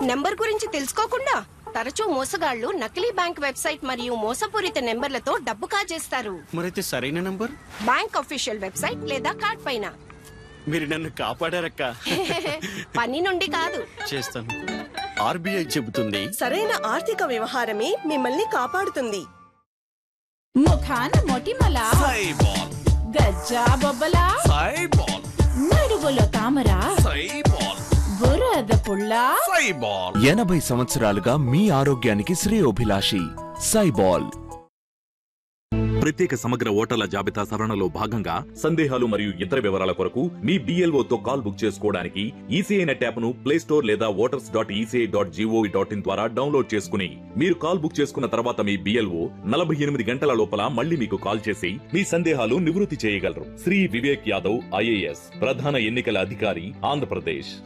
number గురించి తెలుసుకోకుండా తరచూ మోసగాళ్లు నకిలీ బ్యాంక్ వెబ్సైట్ మరియు మోసపూరిత నెంబర్లతో డబ్బు కాజేస్తారు మరైతే సరైన నంబర్ బ్యాంక్ అఫీషియల్ వెబ్సైట్ లేదా కార్డ్ పైన మీరు నన్ను కాపాడారక్క పని నుండి కాదు చేస్తాను ఆర్బీఐ చెబుతుంది సరైన ఆర్థిక వ్యవహారమే మిమ్మల్ని కాపాడుతుంది ముఖాన మొటిమల సైబాల్ గజ్జా బొబ్బల సైబాల్ నడువులో తామర సైబాల్ బురద పుల్ల సైబాల్ ఎనభై సంవత్సరాలుగా మీ ఆరోగ్యానికి శ్రేయోభిలాషి సైబాల్ ప్రత్యేక సమగ్ర ఓటర్ల జాబితా సవరణలో భాగంగా సందేహాలు మరియు ఇతర వివరాల కొరకు మీ BLO తో కాల్ బుక్ చేసుకోవడానికి ఈసీఐ నెట్ యాప్ ను ప్లే స్టోర్ లేదా voters dot ECI dot G O V dot in ద్వారా డౌన్లోడ్ చేసుకుని మీరు కాల్ బుక్ చేసుకున్న తర్వాత మీ బిఎల్ఓ నలభై ఎనిమిది గంటల లోపల మళ్ళీ మీకు కాల్ చేసి మీ సందేహాలు నివృత్తి చేయగలరు శ్రీ వివేక్ యాదవ్ ఐఏఎస్ ప్రధాన ఎన్నికల అధికారి ఆంధ్రప్రదేశ్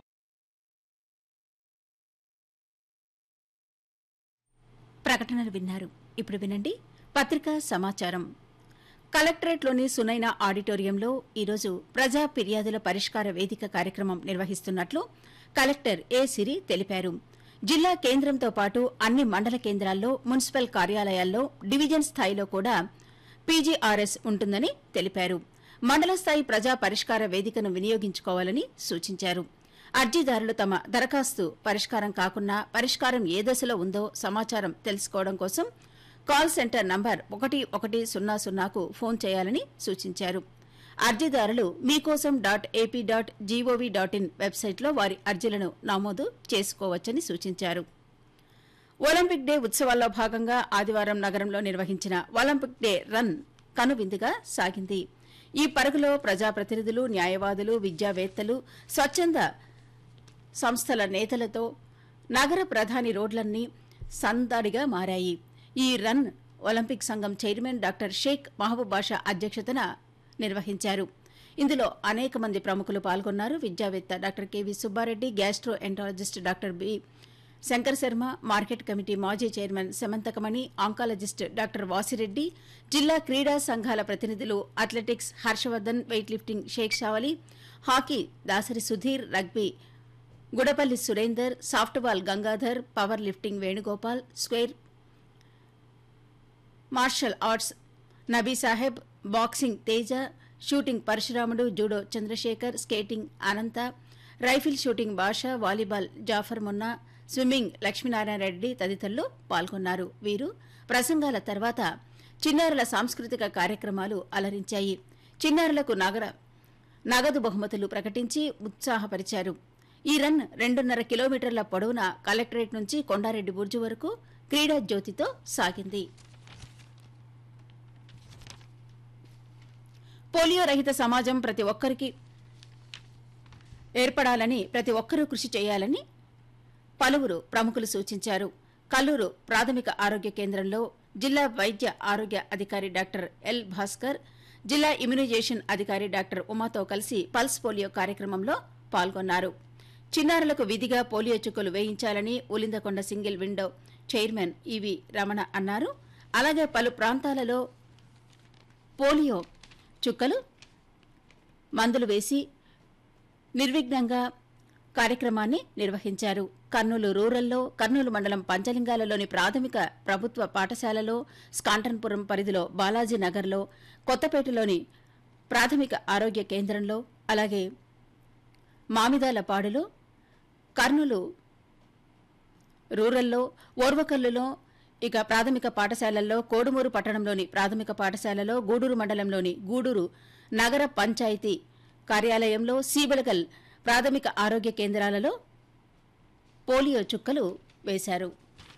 ప్రకటనలు విన్నారు ఇప్పుడు వినండి పత్రికా సమాచారం కలెక్టరేట్లోని సునైన ఆడిటోరియంలో ఈరోజు ప్రజా ఫిర్యాదుల పరిష్కార వేదిక కార్యక్రమం నిర్వహిస్తున్నట్లు కలెక్టర్ ఏ సిరి తెలిపారు జిల్లా కేంద్రంతో పాటు అన్ని మండల కేంద్రాల్లో మున్సిపల్ కార్యాలయాల్లో డివిజన్ స్థాయిలో కూడా పీజీఆర్ఎస్ ఉంటుందని తెలిపారు మండల స్థాయి ప్రజా పరిష్కార వేదికను వినియోగించుకోవాలని సూచించారు అర్జీదారులు తమ దరఖాస్తు పరిష్కారం కాకున్నా పరిష్కారం ఏ దశలో ఉందో సమాచారం తెలుసుకోవడం కోసం కాల్ సెంటర్ నంబర్ ఒకటి ఒకటి సున్నా సున్నాకు ఫోన్ చేయాలని సూచించారు అర్జీదారులు మీకోసం dot AP dot G O V dot in వెబ్సైట్లో వారి అర్జీలను నమోదు చేసుకోవచ్చని సూచించారు ఒలింపిక్ డే ఉత్సవాల్లో భాగంగా ఆదివారం నగరంలో నిర్వహించిన ఒలింపిక్ డే రన్ కనువిందుగా సాగింది ఈ పరుగులో ప్రజాప్రతినిధులు న్యాయవాదులు విద్యావేత్తలు స్వచ్ఛంద సంస్థల నేతలతో నగర ప్రధాని రోడ్లన్నీ సందడిగా మారాయి ఈ రన్ ఒలింపిక్ సంఘం చైర్మన్ డాక్టర్ షేక్ మహబూబ్ బాషా అధ్యక్షతన నిర్వహించారు ఇందులో అనేక మంది ప్రముఖులు పాల్గొన్నారు విద్యావేత్త doctor K V Subbareddy gastroenterologist doctor B Shankar Sharma market committee మాజీ chairman Samanthakamani oncologist doctor Vasireddy జిల్లా క్రీడా సంఘాల ప్రతినిధులు athletics Harshavardhan weight lifting Shaik Shavali hockey Dasari Sudheer rugby Gudapalli Surender softball Gangadhar power lifting Venugopal square martial arts Nabi Saheb boxing Teja shooting Parasuramudu judo Chandrasekhar skating అనంత rifle shooting Basha volleyball Jaffar Munna swimming Lakshminarayana Reddy తదితరులు పాల్గొన్నారు వీరు ప్రసంగాల తర్వాత చిన్నారుల సాంస్కృతిక కార్యక్రమాలు అలరించాయి చిన్నారులకు నగర నగదు బహుమతులు ప్రకటించి ఉత్సాహపరిచారు ఈ రన్ రెండున్నర కిలోమీటర్ల పొడవున కలెక్టరేట్ నుంచి కొండారెడ్డి బుర్జు వరకు క్రీడా జ్యోతితో సాగింది పోలియో రహిత సమాజం ప్రతి ఒక్కరికి ఏర్పడాలని ప్రతి ఒక్కరూ కృషి చేయాలని పలువురు ప్రముఖులు సూచించారు కల్లూరు ప్రాథమిక ఆరోగ్య కేంద్రంలో జిల్లా వైద్య ఆరోగ్య అధికారి డాక్టర్ ఎల్ భాస్కర్ జిల్లా ఇమ్యునైజేషన్ అధికారి డాక్టర్ ఉమాతో కలిసి పల్స్ పోలియో కార్యక్రమంలో పాల్గొన్నారు చిన్నారులకు విధిగా పోలియో చుక్కలు వేయించాలని Ulindakonda single window chairman E V Ramana అన్నారు అలాగే పలు ప్రాంతాలలో పోలియో చుక్కలు మందులు వేసి నిర్విఘ్నంగా కార్యక్రమాన్ని నిర్వహించారు కర్నూలు రూరల్లో కర్నూలు మండలం పంచలింగాలలోని ప్రాథమిక ప్రభుత్వ పాఠశాలలో స్కాంటన్పురం పరిధిలో బాలాజీ నగర్లో కొత్తపేటలోని ప్రాథమిక ఆరోగ్య కేంద్రంలో అలాగే మామిదాలపాడులో కర్నూలు రూరల్లో ఓర్వకల్లులో ఇక ప్రాథమిక పాఠశాలల్లో కోడుమూరు పట్టణంలోని ప్రాథమిక పాఠశాలలో గూడూరు మండలంలోని గూడూరు నగర పంచాయతీ కార్యాలయంలో సీబలగల్ ప్రాథమిక ఆరోగ్య కేంద్రాలలో పోలియో చుక్కలు వేశారు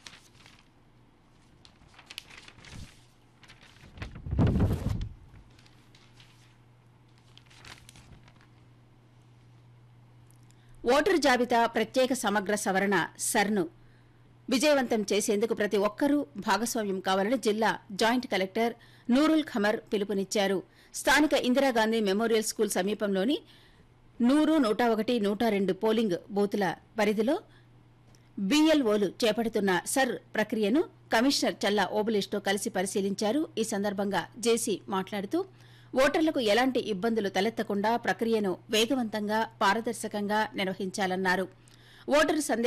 ఓటరు జాబితా ప్రత్యేక సమగ్ర సవరణ సర్ను విజయవంతం చేసేందుకు ప్రతి ఒక్కరూ భాగస్వామ్యం కావాలని జిల్లా జాయింట్ కలెక్టర్ నూరుల్ ఖమర్ పిలుపునిచ్చారు స్థానిక ఇందిరాగాంధీ మెమోరియల్ స్కూల్ సమీపంలోని నూరు నూట ఒకటి నూట రెండు పోలింగ్ బూతుల పరిధిలో బీఎల్ఓలు చేపడుతున్న సర్ ప్రక్రియను కమిషనర్ చల్లా ఓబులేష్తో కలిసి పరిశీలించారు ఈ సందర్భంగా జేసీ మాట్లాడుతూ ఓటర్లకు ఎలాంటి ఇబ్బందులు తలెత్తకుండా ప్రక్రియను వేగవంతంగా పారదర్శకంగా నిర్వహించాలన్నారు ఓటరు సందేహ